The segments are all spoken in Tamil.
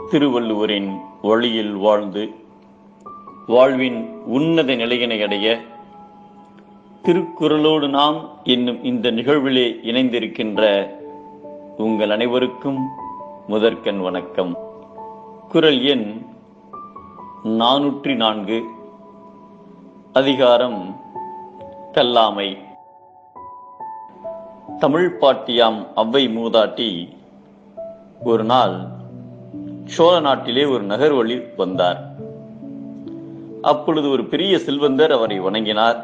திருவள்ளுவரின் வழியில் வாழ்ந்து வாழ்வின் உன்னத நிலையினை அடைய திருக்குறளோடு நாம் என்னும் இந்த நிகழ்விலே இணைந்திருக்கின்ற உங்கள் அனைவருக்கும் முதற்கண் வணக்கம் குரல் எண் நானூற்றி நான்கு அதிகாரம் கல்லாமை தமிழ் பாட்டியாம் அவ்வை மூதாட்டி ஒரு நாள் சோழ நாட்டிலே ஒரு நகர் வழி வந்தார் அப்பொழுது ஒரு பெரிய செல்வந்தர் அவரை வணங்கினார்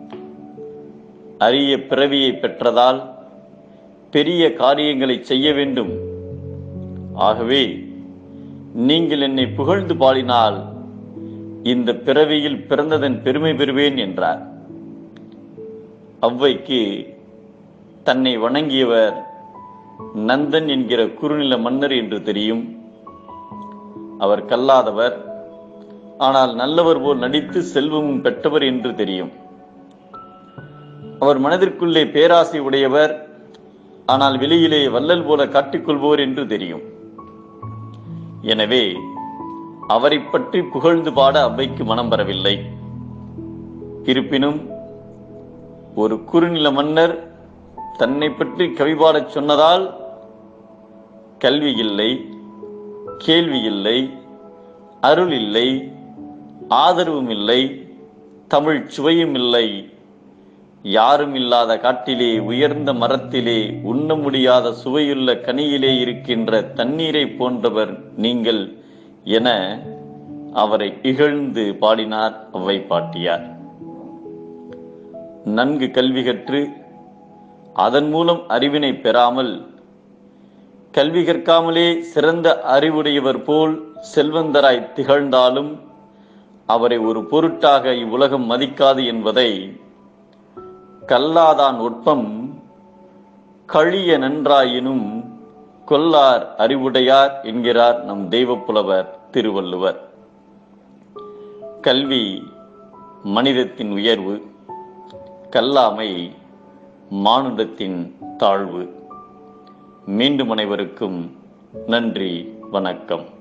அரிய பிறவியை பெற்றதால் பெரிய காரியங்களை செய்ய வேண்டும் ஆகவே நீங்கள் என்னை புகழ்ந்து பாடினால் இந்த பிறவியில் பிறந்ததன் பெருமை பெறுவேன் என்றார் அவ்வைக்கு தன்னை வணங்கியவர் நந்தன் என்கிற குறுநில மன்னர் என்று தெரியும் அவர் கல்லாதவர் ஆனால் நல்லவர் போல் நடித்து செல்வமும் பெற்றவர் என்று தெரியும் அவர் மனதிற்குள்ளே பேராசை உடையவர் ஆனால் வெளியிலே வள்ளல் போல காட்டிக்கொள்வோர் என்று தெரியும் எனவே அவரை பற்றி புகழ்ந்து பாட அவ்வைக்கு மனம் வரவில்லை இருப்பினும் ஒரு குறுநில மன்னர் தன்னை பற்றி கவி பாடச் சொன்னதால் கல்வி இல்லை கேள்வி இல்லை அருள் இல்லை ஆதரவும் இல்லை தமிழ் சுவையும் இல்லை யாரும் இல்லாத காட்டிலே உயர்ந்த மரத்திலே உண்ண முடியாத சுவையுள்ள கனியிலே இருக்கின்ற தண்ணீரை போன்றவர் நீங்கள் என அவரை இகழ்ந்து பாடினார் அவ்வை பாட்டியார் நன்கு கல்வி கற்று அதன் மூலம் அறிவினை பெறாமல் கல்வி கற்காமலே சிறந்த அறிவுடையவர் போல் செல்வந்தராய் திகழ்ந்தாலும் அவரை ஒரு பொருட்டாக இவ்வுலகம் மதிக்காது என்பதை கல்லாதான் ஒட்பம் கழிய நன்றாயினும் கொல்லார் அறிவுடையார் என்கிறார் நம் தெய்வப்புலவர் திருவள்ளுவர் கல்வி மனிதத்தின் உயர்வு கல்லாமை மானுடத்தின் தாழ்வு மீண்டும் அனைவருக்கும் நன்றி வணக்கம்